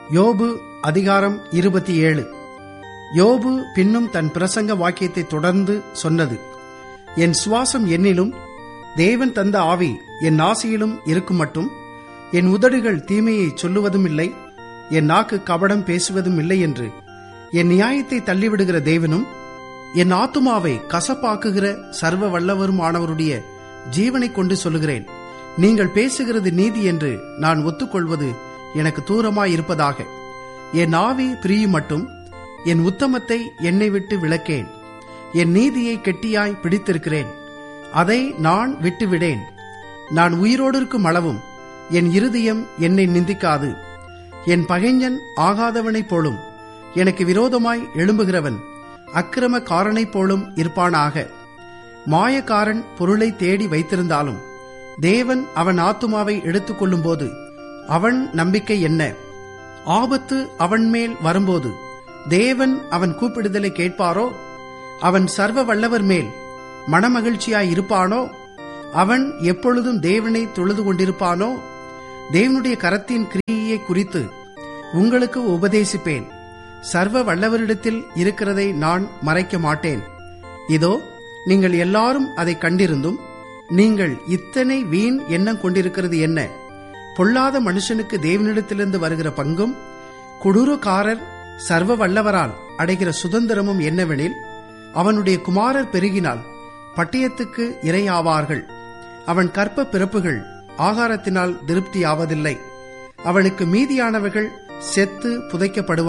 யோபு அதிகாரம் இருபத்தி ஏழு யோபு பின்னும் தன் பிரசங்க வாக்கியத்தை தொடர்ந்து சொன்னது என் சுவாசம் என்னிலும் தேவன் தந்த ஆவி என் நாசியிலும் இருக்கும் மட்டும் என் உதடுகள் தீமையை சொல்லுவதும் இல்லை என் நாக்கு கபடம் பேசுவதும் இல்லை என்று என் நியாயத்தை தள்ளிவிடுகிற தேவனும் என் ஆத்துமாவை கசப்பாக்குகிற சர்வ வல்லவருமானவருடைய ஜீவனைக் கொண்டு சொல்லுகிறேன் நீங்கள் பேசுகிறது நீதி என்று நான் ஒத்துக்கொள்வது எனக்கு தூரமாயிருப்பதாக என் ஆவி பிரியும் மட்டும் என் உத்தமத்தை என்னை விட்டு விளக்கேன் என் நீதியை கெட்டியாய் பிடித்திருக்கிறேன் அதை நான் விட்டுவிடேன் நான் உயிரோடு இருக்கும் அளவும் என் இருதயம் என்னை நிந்திக்காது என் பகைஞன் ஆகாதவனைப் போலும் எனக்கு விரோதமாய் எழும்புகிறவன் அக்கிரமக்காரனைப் போலும் இருப்பானாக மாயக்காரன் பொருளை தேடி வைத்திருந்தாலும் தேவன் அவன் ஆத்துமாவை எடுத்துக்கொள்ளும் போது அவன் நம்பிக்கை என்ன ஆபத்து அவன் மேல் வரும்போது தேவன் அவன் கூப்பிடுதலை கேட்பாரோ அவன் சர்வ வல்லவர் மேல் மனமகிழ்ச்சியாய் இருப்பானோ அவன் எப்பொழுதும் தேவனை தொழுது கொண்டிருப்பானோ தேவனுடைய கரத்தின் கிரியையை குறித்து உங்களுக்கு உபதேசிப்பேன் சர்வ வல்லவரிடத்தில் இருக்கிறதை நான் மறைக்க மாட்டேன் இதோ நீங்கள் எல்லாரும் அதை கண்டிருந்தும் நீங்கள் இத்தனை வீண் எண்ணம் கொண்டிருக்கிறது என்ன பொல்லாத மனுஷனுக்கு தேவனிடத்திலிருந்து வருகிற பங்கும் குடூரக்காரர் சர்வ வல்லவரால் அடைகிற சுதந்திரமும் என்னவெனில் அவனுடைய குமாரர் பெருகினால் பட்டயத்துக்கு இரையாவார்கள் அவன் கற்ப பிறப்புகள் ஆகாரத்தினால் திருப்தியாவதில்லை அவனுக்கு மீதியானவர்கள் செத்து புதைக்கப்படுவார்கள்